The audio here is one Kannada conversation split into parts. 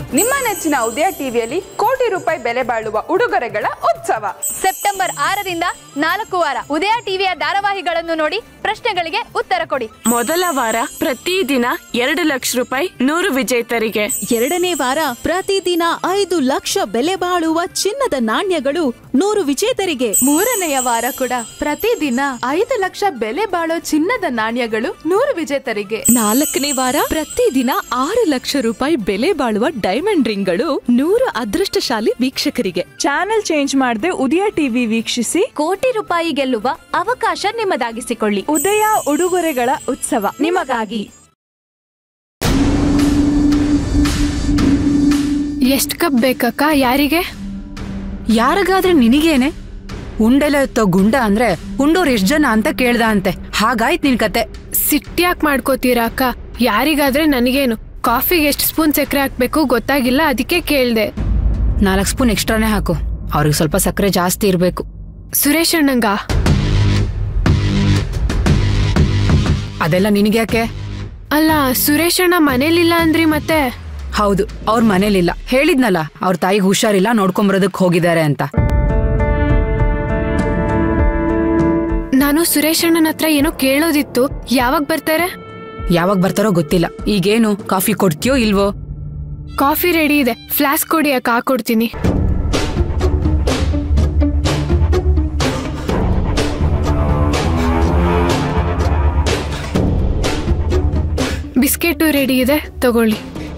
ನಿಮ್ಮ ನೆಚ್ಚಿನ ಉದಯ ಟಿವಿಯಲ್ಲಿ ಕೋಟಿ ರೂಪಾಯಿ ಬೆಲೆ ಬಾಳುವ ಉಡುಗೊರೆಗಳ ಉತ್ಸವ ಸೆಪ್ಟೆಂಬರ್ ಆರರಿಂದ ನಾಲ್ಕು ವಾರ ಉದಯ ಟಿವಿಯ ಧಾರಾವಾಹಿಗಳನ್ನು ನೋಡಿ ಪ್ರಶ್ನೆಗಳಿಗೆ ಉತ್ತರ ಕೊಡಿ ಮೊದಲ ವಾರ ಪ್ರತಿದಿನ ಎರಡು ಲಕ್ಷ ರೂಪಾಯಿ ನೂರು ವಿಜೇತರಿಗೆ ಎರಡನೇ ವಾರ ಪ್ರತಿದಿನ ಐದು ಲಕ್ಷ ಬೆಲೆ ಬಾಳುವ ಚಿನ್ನದ ನಾಣ್ಯಗಳು ನೂರು ವಿಜೇತರಿಗೆ ಮೂರನೆಯ ವಾರ ಕೂಡ ಪ್ರತಿದಿನ ಐದು ಲಕ್ಷ ಬೆಲೆ ಬಾಳೋ ಚಿನ್ನದ ನಾಣ್ಯಗಳು ನೂರು ವಿಜೇತರಿಗೆ ನಾಲ್ಕನೇ ವಾರ ಪ್ರತಿದಿನ ಆರು ಲಕ್ಷ ರೂಪಾಯಿ ಬೆಲೆ ಬಾಳುವ ಡೈಮಂಡ್ ರಿಂಗ್ಗಳು ನೂರು ಅದೃಷ್ಟಶಾಲಿ ವೀಕ್ಷಕರಿಗೆ ಚಾನೆಲ್ ಚೇಂಜ್ ಮಾಡದೆ ಉದಯ ಟಿವಿ ವೀಕ್ಷಿಸಿ ಕೋಟಿ ರೂಪಾಯಿ ಗೆಲ್ಲುವ ಅವಕಾಶ ನಿಮ್ಮದಾಗಿಸಿಕೊಳ್ಳಿ ಉದಯ ಉಡುಗೊರೆಗಳ ಉತ್ಸವ ನಿಮಗಾಗಿ ಎಷ್ಟ್ ಕಪ್ ಬೇಕಕ್ಕ ಯಾರಿಗೆ ಯಾರಿಗಾದ್ರೆ ನಿನಗೇನೆ ಉಂಡೆಲ್ಲ ಎತ್ತೋ ಗುಂಡ ಅಂದ್ರೆ ಉಂಡೋರ್ ಎಷ್ಟ್ ಜನ ಅಂತ ಕೇಳ್ದ ಅಂತೆ ಹಾಗಾಯ್ತ್ ನಿನ್ ಕತೆ ಸಿಟ್ಟ್ಯಾಕ್ ಮಾಡ್ಕೋತೀರಾ ಅಕ್ಕ ಯಾರಿಗಾದ್ರೆ ನನಗೇನು ಕಾಫಿಗೆ ಎಷ್ಟು ಸ್ಪೂನ್ ಸಕ್ಕರೆ ಹಾಕ್ಬೇಕು ಗೊತ್ತಾಗಿಲ್ಲ ಅದಕ್ಕೆ ಕೇಳ್ದೆ ನಾಲ್ಕು ಸ್ಪೂನ್ ಎಕ್ಸ್ಟ್ರಾನೇ ಹಾಕು ಅವ್ರಿಗೆ ಸ್ವಲ್ಪ ಸಕ್ಕರೆ ಜಾಸ್ತಿ ಇರ್ಬೇಕು ಸುರೇಶ್ ಅಣ್ಣಂಗ ಅದೆಲ್ಲ ನಿನಗ್ಯಾಕೆ ಅಲ್ಲ ಸುರೇಶ್ ಅಣ್ಣ ಮನೇಲಿಲ್ಲ ಅಂದ್ರಿ ಮತ್ತೆ ಹೌದು ಅವ್ರ ಮನೇಲಿಲ್ಲ ಹೇಳಿದ್ನಲ್ಲ ಅವ್ರ ತಾಯಿಗೆ ಹುಷಾರಿಲ್ಲ ನೋಡ್ಕೊಂಬರೋದಕ್ ಹೋಗಿದ್ದಾರೆ ಅಂತ ನಾನು ಸುರೇಶ್ ಅಣ್ಣನ ಹತ್ರ ಏನೋ ಕೇಳೋದಿತ್ತು ಯಾವಾಗ ಬರ್ತಾರೆ ಯಾವಾಗ ಬರ್ತಾರೋ ಗೊತ್ತಿಲ್ಲ ಈಗೇನು ಕಾಫಿ ಕೊಡ್ತೀಯೋ ಇಲ್ವೋ ಕಾಫಿ ರೆಡಿ ಇದೆ ಫ್ಲಾಸ್ಕ್ ಕೊಡಿ ಅಕ್ಕ ಹಾಕೊಡ್ತೀನಿ ಬಿಸ್ಕೆಟು ರೆಡಿ ಇದೆ ತಗೊಳ್ಳಿ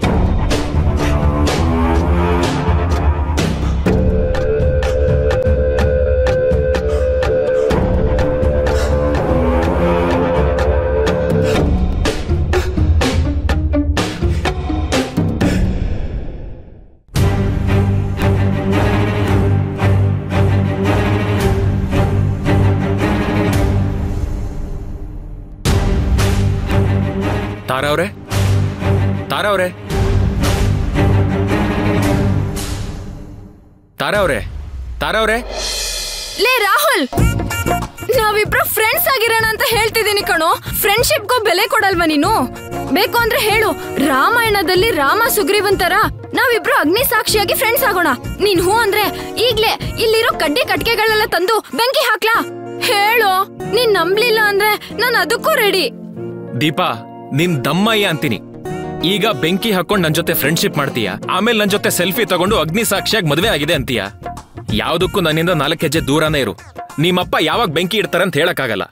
ತಾರಾ ಅವ್ರೆ ತಾರಾ ಅವ್ರೆ ತಾರಾ ಅವ್ರೆ ತಾರಾ ಅವ್ರೆ ಲೇ ರಾಹುಲ್ ನಾವಿಬ್ರು ಫ್ರೆಂಡ್ಸ್ ಆಗಿರೋಣ ಅಂತ ಹೇಳ್ತಿದ್ದೀನಿ ಕಣೋ ಫ್ರೆಂಡ್ಶಿಪ್ಗೂ ಬೆಲೆ ಕೊಡಲ್ವಾ ನೀನು ಬೇಕು ಅಂದ್ರೆ ಹೇಳು ರಾಮಾಯಣದಲ್ಲಿ ರಾಮ ಸುಗ್ರೀವನ್ ತರ ನಾವಿಬ್ರು ಅಗ್ನಿ ಸಾಕ್ಷಿಯಾಗಿ ಫ್ರೆಂಡ್ಸ್ ಆಗೋಣ ನೀನ್ ಹೂ ಅಂದ್ರೆ ಈಗ್ಲೇ ಇಲ್ಲಿರೋ ಕಡ್ಡಿ ಕಟ್ಕೆಗಳೆಲ್ಲ ತಂದು ಬೆಂಕಿ ಹಾಕ್ಲಾ ಹೇಳು ನೀನ್ ನಂಬ್ಲಿಲ್ಲ ಅಂದ್ರೆ ನಾನು ಅದಕ್ಕೂ ರೆಡಿ ದೀಪಾ ನಿನ್ ದಮ್ಮಯ್ಯ ಅಂತೀನಿ ಈಗ ಬೆಂಕಿ ಹಾಕೊಂಡ್ ನನ್ ಜೊತೆ ಫ್ರೆಂಡ್ಶಿಪ್ ಮಾಡ್ತೀಯ ಆಮೇಲೆ ನನ್ ಜೊತೆ ಸೆಲ್ಫಿ ತಗೊಂಡು ಅಗ್ನಿ ಸಾಕ್ಷಿಯಾಗಿ ಮದ್ವೆ ಆಗಿದೆ ಅಂತೀಯ ಯಾವ್ದಕ್ಕೂ ನನ್ನಿಂದ ನಾಲ್ಕು ಹೆಜ್ಜೆ ದೂರನೇ ಇರು ನಿಮ್ಮಪ್ಪ ಯಾವಾಗ ಬೆಂಕಿ ಇಡ್ತಾರೆ ಅಂತ ಹೇಳಕ್ಕಾಗಲ್ಲ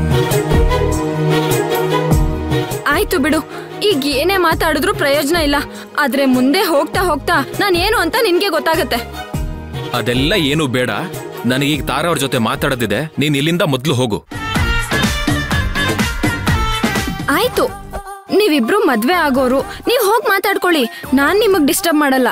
ಆಯ್ತು ಬಿಡು ಈಗ ಏನೇ ಮಾತಾಡಿದ್ರು ಪ್ರಯೋಜನ ಇಲ್ಲ ಆದ್ರೆ ಮುಂದೆ ಹೋಗ್ತಾ ಹೋಗ್ತಾ ನಾನು ಏನು ಅಂತ ನಿನ್ಗೆ ಗೊತ್ತಾಗತ್ತೆ ಅದೆಲ್ಲ ಏನು ಬೇಡ ನನಗೀಗ ತಾರಾ ಅವ್ರ ಜೊತೆ ಮಾತಾಡೋದಿದೆ ನೀನ್ ಇಲ್ಲಿಂದ ಮೊದ್ಲು ಹೋಗು ಆಯ್ತು ನೀವಿಬ್ರು ಮದ್ವೆ ಆಗೋರು ನೀವ್ ಹೋಗ್ ಮಾತಾಡ್ಕೊಳ್ಳಿ ನಾನ್ ನಿಮಗ್ ಡಿಸ್ಟರ್ಬ್ ಮಾಡಲ್ಲ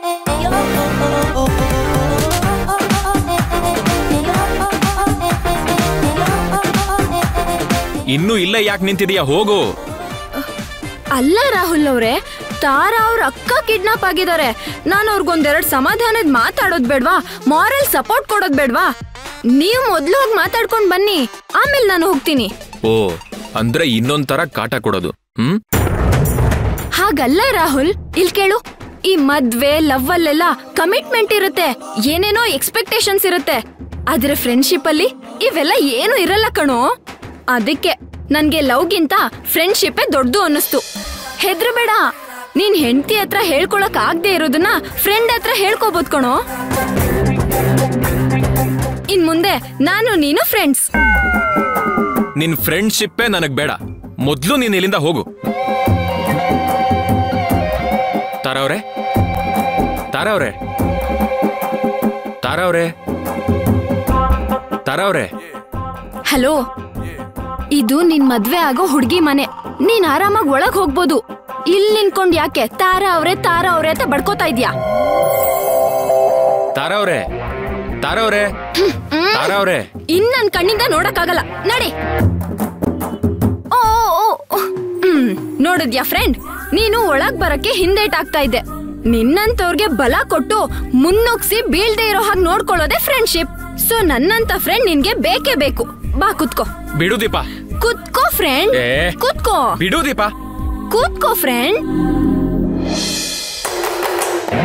ಇನ್ನೂ ಇಲ್ಲ ಯಾಕೆ ನಿಂತಿದೀಯ ಹೋಗು ಅಲ್ಲ ರಾಹುಲ್ ಅವ್ರೆ ತಾರಾ ಅವ್ರ ಅಕ್ಕ ಕಿಡ್ನಾಪ್ ಆಗಿದ್ದಾರೆ ನಾನು ಅವ್ರಿಗೊಂದೆರಡು ಸಮಾಧಾನದ ಮಾತಾಡೋದ್ ಬೇಡ್ವಾ ಮಾರಲ್ ಸಪೋರ್ಟ್ ಕೊಡೋದ್ ಬೇಡ್ವಾ ನೀವು ಮೊದ್ಲು ಹೋಗಿ ಮಾತಾಡ್ಕೊಂಡ್ ಬನ್ನಿ ಆಮೇಲೆ ನಾನು ಹೋಗ್ತೀನಿ ಓ ಅಂದ್ರೆ ಇನ್ನೊಂದ್ ತರ ಕಾಟ ಕೊಡೋದು ಹ್ಮ್ ಹಾಗಲ್ಲ ರಾಹುಲ್ ಇಲ್ ಕೇಳು ಈ ಮದ್ವೆ ಲವ್ ಅಲ್ಲೆಲ್ಲ ಕಮಿಟ್ಮೆಂಟ್ ಇರುತ್ತೆ ಏನೇನೋ ಎಕ್ಸ್ಪೆಕ್ಟೇಷನ್ಸ್ ಇರುತ್ತೆ ಆದ್ರೆ ಫ್ರೆಂಡ್ಶಿಪ್ ಅಲ್ಲಿ ಇವೆಲ್ಲ ಏನು ಇರಲ್ಲ ಕಣೋ ಅದಕ್ಕೆ ನನ್ಗೆ ಲವ್ಗಿಂತ ಫ್ರೆಂಡ್ಶಿಪ್ಪೇ ದೊಡ್ಡದು ಅನ್ನಿಸ್ತು ಹೆದ್ರಬೇಡ ನೀನ್ ಹೆಂಡತಿ ಹತ್ರ ಹೇಳ್ಕೊಳಕ್ ಆಗದೆ ಇರೋದನ್ನ ಫ್ರೆಂಡ್ ಹತ್ರ ಹೇಳ್ಕೋಬೋದು ಕಣೋ ಇನ್ ಮುಂದೆ ನಾನು ನೀನು ಫ್ರೆಂಡ್ಸ್ ನಿನ್ ಫ್ರೆಂಡ್ಶಿಪ್ಪೇ ನನಗ್ ಬೇಡ ಮೊದ್ಲು ನೀನ್ ಇಲ್ಲಿಂದ ಹೋಗು ತಾರವ್ರೆ ತಾರವ್ರೆ ತಾರವ್ರೆ ತಾರವ್ರೆ ಹಲೋ ಇದು ನಿನ್ ಮದ್ವೆ ಆಗೋ ಹುಡ್ಗಿ ಮನೆ ನೀನ್ ಆರಾಮಾಗಿ ಒಳಗ್ ಹೋಗ್ಬೋದು ಇಲ್ಲಿ ನಿನ್ಕೊಂಡ್ ಯಾಕೆ ತಾರ ಅವ್ರೆ ತಾರ ಅವ್ರೆ ಅಂತ ಬಡ್ಕೋತಾ ಇದ್ಯಾ ತಾರವ್ರೆ ತಾರವ್ರೆ ತಾರವ್ರೆ ಇನ್ ನನ್ ಕಣ್ಣಿಂದ ನೋಡಕ್ಕಾಗಲ್ಲ ನಡಿ ಓ ಓ, ಓ. ಹ್ಮ್ ನೋಡಿದ್ಯಾ ಫ್ರೆಂಡ್ ನೀನು ಒಳಗ್ ಬರಕ್ಕೆ ಹಿಂದೇಟಾಗ್ತಾ ಇದ್ದೆ ನಿನ್ನಂತವ್ರಿಗೆ ಬಲ ಕೊಟ್ಟು ಮುನ್ನುಗ್ಸಿ ಬೀಳ್ದೆ ಇರೋ ಹಾಗೆ ನೋಡ್ಕೊಳ್ಳೋದೇ ಫ್ರೆಂಡ್ಶಿಪ್ ಸೊ ನನ್ನಂತ ಫ್ರೆಂಡ್ ನಿನ್ಗೆ ಬೇಕೇ ಬೇಕು ಬಾ ಕುತ್ಕೋ ಬಿಡು ದೀಪ ಕುತ್ಕೋ ಫ್ರೆಂಡ್ ಏ. ಕುತ್ಕೋ ಬಿಡು ದೀಪ ಕೂತ್ಕೋ ಫ್ರೆಂಡ್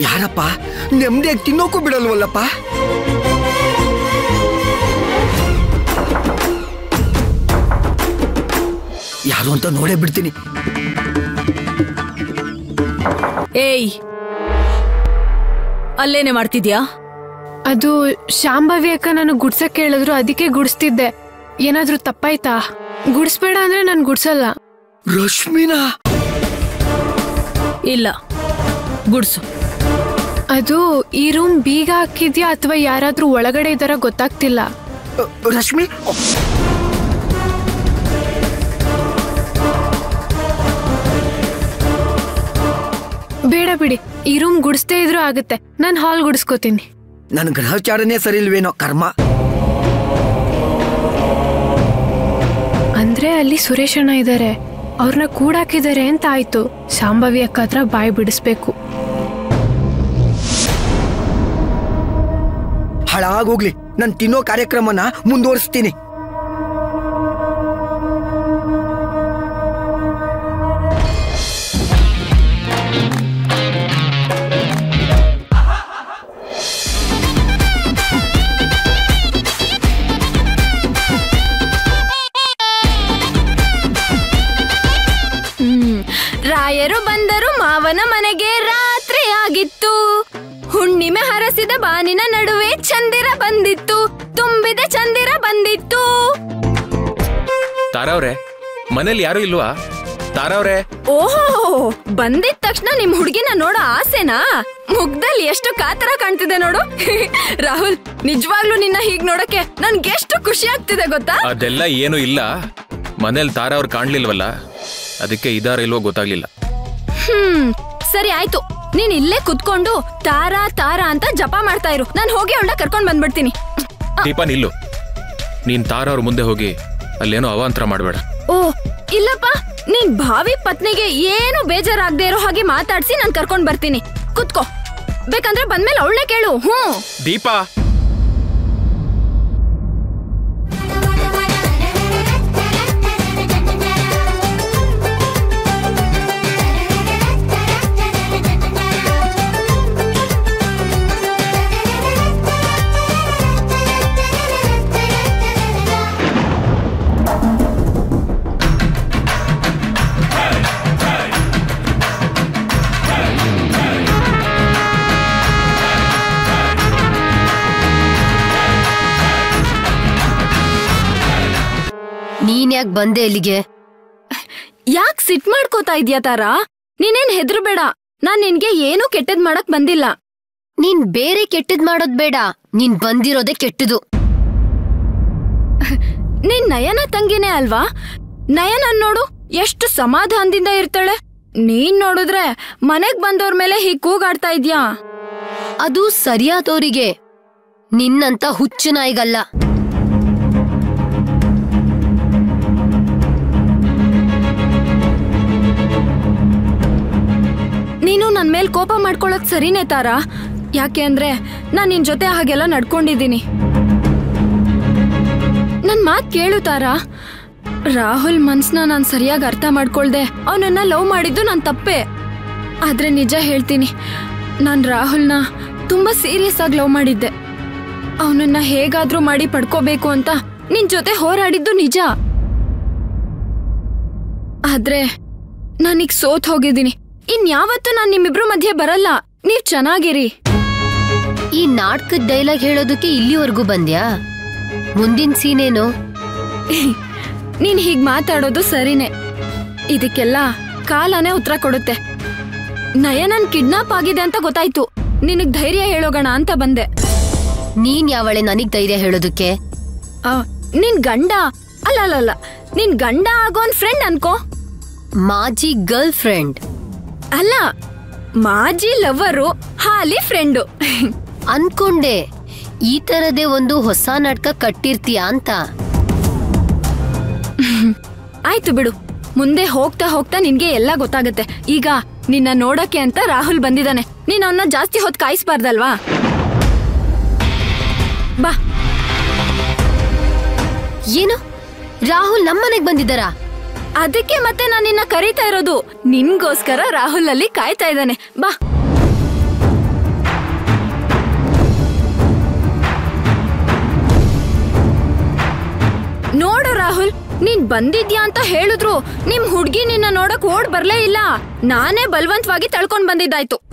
ಯಾರಪ್ಪ ನೆಮ್ಮದಿಯಾಗಿ ತಿನ್ನೋಕ್ಕೂ ಬಿಡಲ್ವಲ್ಲಪ್ಪ ಯಾರು ಅಂತ ನೋಡೇ ಬಿಡ್ತೀನಿ ಏಯ್ ಅಲ್ಲೇನೆ ಮಾಡ್ತಿದ್ಯಾ ಅದು ಶಾಂಭವಿ ಅಕ್ಕ ನಾನು ಗುಡ್ಸಕ್ ಹೇಳಿದ್ರು ಅದಕ್ಕೆ ಗುಡಿಸ್ತಿದ್ದೆ ಏನಾದ್ರೂ ತಪ್ಪಾಯ್ತಾ ಗುಡಿಸ್ಬೇಡ ಅಂದ್ರೆ ನಾನು ಗುಡ್ಸಲ್ಲ ರಶ್ಮಿನಾ ಇಲ್ಲ ಗುಡ್ಸು ಅದು ಈ ರೂಮ್ ಬೀಗ ಹಾಕಿದ್ಯಾ ಅಥವಾ ಯಾರಾದ್ರೂ ಒಳಗಡೆ ಇದಾರ ಗೊತ್ತಾಗ್ತಿಲ್ಲ ಅ, ರಶ್ಮಿ ಬೇಡ ಬಿಡಿ ಈ ರೂಮ್ ಗುಡಿಸ್ದೇ ಇದ್ರೂ ಆಗುತ್ತೆ ನಾನು ಹಾಲ್ ಗುಡಿಸ್ಕೋತೀನಿ ನನ್ನ ಗ್ರಹಚಾರನೇ ಸರಿ ಇಲ್ವೇನೋ ಕರ್ಮ ಅಂದ್ರೆ ಅಲ್ಲಿ ಸುರೇಶ್ ಅಣ್ಣ ಇದ್ದಾರೆ ಅವ್ರನ್ನ ಕೂಡಾಕಿದ್ದಾರೆ ಅಂತ ಆಯ್ತು ಶಾಂಭವಿ ಅಕ್ಕ ಹತ್ರ ಬಾಯಿ ಬಿಡಿಸ್ಬೇಕು ಹಾಳಾಗೋಗ್ಲಿ ನಾನು ತಿನ್ನೋ ಕಾರ್ಯಕ್ರಮನ ಮುಂದುವರಿಸ್ತೀನಿ ಹ್ಮ್ ರಾಯರು ಬಂದರು ಮಾವನ ಮನೆಗೆ ರಾತ್ರಿ ಆಗಿತ್ತು ಹುಣ್ಣಿಮೆ ಹರಸಿದ ಬಾನಿನ ನಡುವೆ ಚಂದಿರ ಬಂದಿತ್ತು ತುಂಬಿದ ಚಂದಿರ ಬಂದಿತ್ತು ತಾರವ್ರೆ ಮನೇಲಿ ಯಾರು ಇಲ್ವಾ ತಾರವ್ರೆ ಓಹೋ ಬಂದಿದ ತಕ್ಷಣ ನಿಮ್ ಹುಡುಗಿನ ನೋಡೋ ಆಸೆನಾ ಮುಗ್ದಲ್ಲಿ ಎಷ್ಟು ಕಾತರ ಕಾಣ್ತಿದೆ ನೋಡು ರಾಹುಲ್ ನಿಜವಾಗ್ಲೂ ನಿನ್ನ ಹೀಗ್ ನೋಡಕ್ಕೆ ನನ್ಗೆ ಎಷ್ಟು ಖುಷಿ ಆಗ್ತಿದೆ ಗೊತ್ತಾ ಅದೆಲ್ಲ ಏನು ಇಲ್ಲ ಮನೇಲಿ ತಾರವ್ರು ಕಾಣ್ಲಿಲ್ವಲ್ಲ ಅದಕ್ಕೆ ಇದಾರ ಇಲ್ವೋ ಗೊತ್ತಾಗ್ಲಿಲ್ಲ ಹ್ಮ್ ಸರಿ ಆಯ್ತು ನೀನ್ ಇಲ್ಲೇ ಕುತ್ಕೊಂಡು ತಾರಾ ತಾರಾ ಅಂತ ಜಪ ಮಾಡ್ತಾ ಇರು ನಾನ್ ಹೋಗಿ ಅವಳ ಕರ್ಕೊಂಡ್ ಬಂದ್ಬಿಡ್ತೀನಿ ದೀಪ ನಿಲ್ಲು ನೀನ್ ತಾರವ್ರ ಮುಂದೆ ಹೋಗಿ ಅಲ್ಲೇನೋ ಅವಾಂತರ ಮಾಡಬೇಡ ಓ ಇಲ್ಲಪ್ಪ ನೀನ್ ಭಾವಿ ಪತ್ನಿಗೆ ಏನು ಬೇಜಾರಾಗ್ದೇ ಇರೋ ಹಾಗೆ ಮಾತಾಡ್ಸಿ ನಾನ್ ಕರ್ಕೊಂಡ್ ಬರ್ತೀನಿ ಕುತ್ಕೋ ಬೇಕಂದ್ರೆ ಬಂದ್ಮೇಲೆ ಅವಳನ್ನೇ ಕೇಳು ಹ್ಮ್ ದೀಪ ನೀನ್ ಯಾಕೆ ಬಂದೆ ಇಲ್ಲಿಗೆ ಯಾಕ್ ಸಿಟ್ ಮಾಡ್ಕೋತಾ ಇದ್ಯಾ ತಾರಾ ನೀನೇನ್ ಹೆದ್ರಬೇಡ ನಾನ್ ನಿನ್ಗೆ ಏನೂ ಕೆಟ್ಟದ್ ಮಾಡಕ್ ಬಂದಿಲ್ಲ ನೀನ್ ಬೇರೆ ಕೆಟ್ಟದ್ ಮಾಡೋದ್ ಬೇಡ ನೀನ್ ಬಂದಿರೋದೇ ಕೆಟ್ಟದು ನೀನ್ ನಯನ ತಂಗಿನೇ ಅಲ್ವಾ ನಯನ ನೋಡು ಎಷ್ಟು ಸಮಾಧಾನದಿಂದ ಇರ್ತಾಳೆ ನೀನ್ ನೋಡಿದ್ರೆ ಮನೆಗ್ ಬಂದವ್ರ ಮೇಲೆ ಹೀಗ್ ಕೂಗಾಡ್ತಾ ಇದ್ಯಾ ಅದು ಸರಿಯಾದವರಿಗೆ ನಿನ್ನಂತ ಹುಚ್ಚು ನಾಯಿಗಲ್ಲ ನೀನು ನನ್ ಮೇಲ್ ಕೋಪ ಮಾಡ್ಕೊಳಕ್ ಸರಿನೇ ತಾರಾ ಯಾಕೆ ಅಂದ್ರೆ ನಾನ್ ನಿನ್ ಜೊತೆ ಹಾಗೆಲ್ಲ ನಡ್ಕೊಂಡಿದ್ದೀನಿ ನನ್ ಮಾತ್ ಕೇಳು ತಾರಾ ರಾಹುಲ್ ಮನ್ಸ್ನ ನಾನ್ ಸರಿಯಾಗಿ ಅರ್ಥ ಮಾಡ್ಕೊಳ್ದೆ ಅವನನ್ನ ಲವ್ ಮಾಡಿದ್ದು ನಾನ್ ತಪ್ಪೆ ಆದ್ರೆ ನಿಜ ಹೇಳ್ತೀನಿ ನಾನ್ ರಾಹುಲ್ನ ತುಂಬಾ ಸೀರಿಯಸ್ ಆಗಿ ಲವ್ ಮಾಡಿದ್ದೆ ಅವನನ್ನ ಹೇಗಾದ್ರೂ ಮಾಡಿ ಪಡ್ಕೋಬೇಕು ಅಂತ ನಿನ್ ಜೊತೆ ಹೋರಾಡಿದ್ದು ನಿಜ ಆದ್ರೆ ನಾನೀಗ ಸೋತ್ ಹೋಗಿದ್ದೀನಿ ಇನ್ಯಾವತ್ತೂ ನಾನ್ ನಿಮ್ಮಿಬ್ರು ಮಧ್ಯೆ ಬರಲ್ಲ ನೀವ್ ಚೆನ್ನಾಗಿರಿ ಈ ನಾಟಕದ ಡೈಲಾಗ್ ಹೇಳೋದಕ್ಕೆ ಇಲ್ಲಿವರೆಗೂ ಬಂದ್ಯಾ ಮುಂದಿನ ಸೀನೇನು ನೀನ್ ಹೀಗ್ ಮಾತಾಡೋದು ಸರಿನೇ ಇದಕ್ಕೆಲ್ಲ ಕಾಲನೇ ಉತ್ತರ ಕೊಡುತ್ತೆ ನಯನನ್ ಕಿಡ್ನಾಪ್ ಆಗಿದೆ ಅಂತ ಗೊತ್ತಾಯ್ತು ನಿನಗ್ ಧೈರ್ಯ ಹೇಳೋಗಣ ಅಂತ ಬಂದೆ ನೀನ್ ಯಾವಳೆ ನನಗ್ ಧೈರ್ಯ ಹೇಳೋದಕ್ಕೆ ಆ, ನಿನ್ ಗಂಡ ಅಲ್ಲ ಅಲ್ಲ ಅಲ್ಲ ನಿನ್ ಗಂಡ ಆಗೋನ್ ಫ್ರೆಂಡ್ ಅನ್ಕೋ ಮಾಜಿ ಗರ್ಲ್ ಫ್ರೆಂಡ್ ಅಲ್ಲ ಮಾಜಿ ಲವರು ಹಾಲಿ ಫ್ರೆಂಡು ಅನ್ಕೊಂಡೆ ಈ ತರದೇ ಒಂದು ಹೊಸ ನಾಟಕ ಕಟ್ಟಿರ್ತೀಯ ಅಂತ ಆಯ್ತು ಬಿಡು ಮುಂದೆ ಹೋಗ್ತಾ ಹೋಗ್ತಾ ನಿನ್ಗೆ ಎಲ್ಲ ಗೊತ್ತಾಗತ್ತೆ ಈಗ ನಿನ್ನ ನೋಡಕ್ಕೆ ಅಂತ ರಾಹುಲ್ ಬಂದಿದ್ದಾನೆ ನೀನ್ ಅವನ್ನ ಜಾಸ್ತಿ ಹೊತ್ತು ಕಾಯಿಸ್ಬಾರ್ದಲ್ವಾ ಬಾ ಏನು ರಾಹುಲ್ ನಮ್ಮನೆಗ್ ಬಂದಿದ್ದಾರಾ ಅದಕ್ಕೆ ಮತ್ತೆ ನಾನು ನಿನ್ನ ಕರೀತಾ ಇರೋದು ನಿನ್ಗೋಸ್ಕರ ರಾಹುಲ್ ಅಲ್ಲಿ ಕಾಯ್ತಾ ಇದ್ದಾನೆ ಬಾ ನೋಡು ರಾಹುಲ್ ನೀನ್ ಬಂದಿದ್ಯಾ ಅಂತ ಹೇಳಿದ್ರು ನಿಮ್ ಹುಡ್ಗಿ ನಿನ್ನ ನೋಡಕ್ ಓಡ್ ಬರ್ಲೇ ಇಲ್ಲ ನಾನೇ ಬಲವಂತವಾಗಿ ತಳ್ಕೊಂಡ್ ಬಂದಿದ್ದಾಯ್ತು